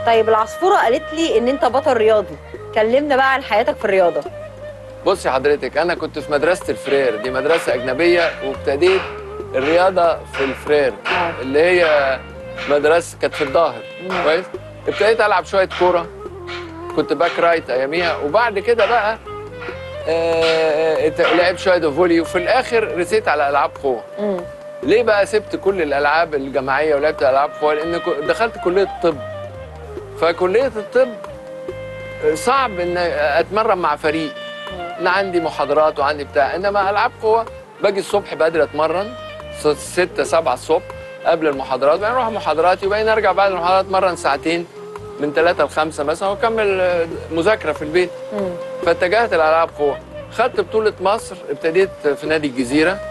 طيب العصفوره قالت لي ان انت بطل رياضي كلمنا بقى عن حياتك في الرياضه بصي حضرتك انا كنت في مدرسه الفرير دي مدرسه اجنبيه وابتديت الرياضه في الفرير آه. اللي هي مدرسه كانت في الظاهر كويس ابتديت العب شويه كوره كنت باك رايت اياميها وبعد كده بقى آه ات- لعبت شويه فولي وفي الاخر رسيت على العاب قوه امم ليه بقى سبت كل الالعاب الجماعيه ولعبت العاب قوه لان كو- دخلت كليه الطب فكليه الطب صعب ان اتمرن مع فريق انا عندي محاضرات وعندي بتاع انما العاب قوه باجي الصبح بدري اتمرن 6 7 الصبح قبل المحاضرات بعدين اروح محاضراتي وبعدين ارجع بعد المحاضرات اتمرن ساعتين من 3 ل 5 مثلا واكمل آه، مذاكره في البيت امم فاتجهت لالعاب قوه خدت بطوله مصر ابتديت في نادي الجزيره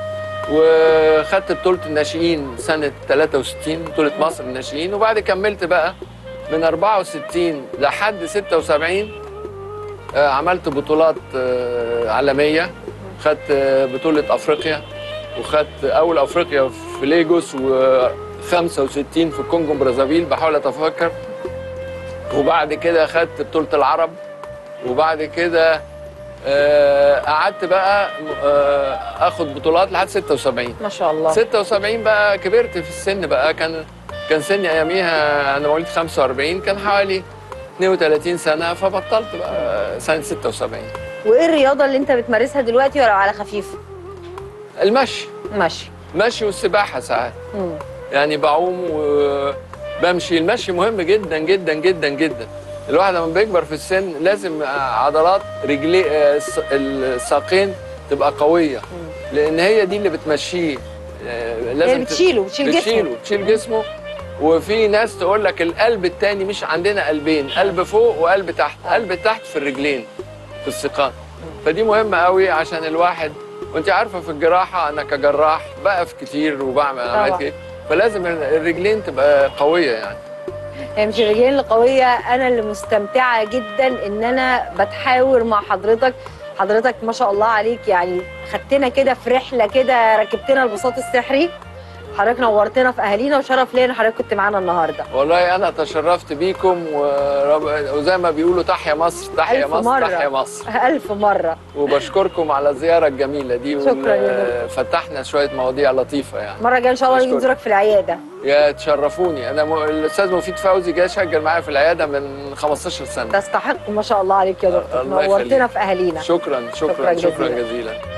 وخدت بطوله الناشئين سنه 63 بطوله مصر الناشئين وبعد كملت بقى من 64 لحد 76 آه، عملت بطولات آه، عالميه خدت آه، بطوله افريقيا وخدت اول افريقيا في ليجوس و65 في الكونغو برازافيل بحاول اتفكر وبعد كده خدت بطوله العرب وبعد كده آه، قعدت بقى آه، اخد بطولات لحد 76 ما شاء الله 76 بقى كبرت في السن بقى كان كان سني اياميها انا مواليد 45 كان حوالي 32 سنه فبطلت بقى سنه 76 وايه الرياضه اللي انت بتمارسها دلوقتي ولو على خفيف المشي ماشي مشي والسباحه ساعات امم يعني بعوم وبمشي المشي مهم جدا جدا جدا جدا الواحد لما بيكبر في السن لازم عضلات رجلي الس- الساقين تبقى قويه لان هي دي اللي بتمشيه آه، لازم هي تت- بتشيله بتشيل جسمه بتشيله بتشيل جسمه وفي ناس تقول لك القلب التاني مش عندنا قلبين قلب فوق وقلب تحت قلب تحت في الرجلين في السقان فدي مهمه قوي عشان الواحد وانت عارفه في الجراحه انا كجراح بقف كتير وبعمل عمليات طبعا. كتير فلازم الرجلين تبقى قويه يعني هي مش الرجلين القوية أنا اللي مستمتعة جدا إن أنا بتحاور مع حضرتك حضرتك ما شاء الله عليك يعني خدتنا كده في رحلة كده ركبتنا البساط السحري حضرتك نورتنا في أهالينا وشرف ليا إن حضرتك كنت معانا النهاردة والله انا تشرفت بيكم ورب... وزي ما بيقولوا تحيا مصر تحيا ألف مصر مرة. تحيا مصر ألف مرة وبشكركم على الزياره الجميله دي شكراً وال- يا فتحنا شويه مواضيع لطيفه يعني مرة جاية إن شاء الله نيجي بشكرك. نزورك في العيادة يا تشرفوني انا م... الاستاذ مفيد فوزي جاي شغل معايا في العياده من 15 سنه تستحق ما شاء الله عليك يا دكتور الله نورتنا يخليك. في أهالينا شكرا شكراً شكرا شكرا جزيلاً. جزيلا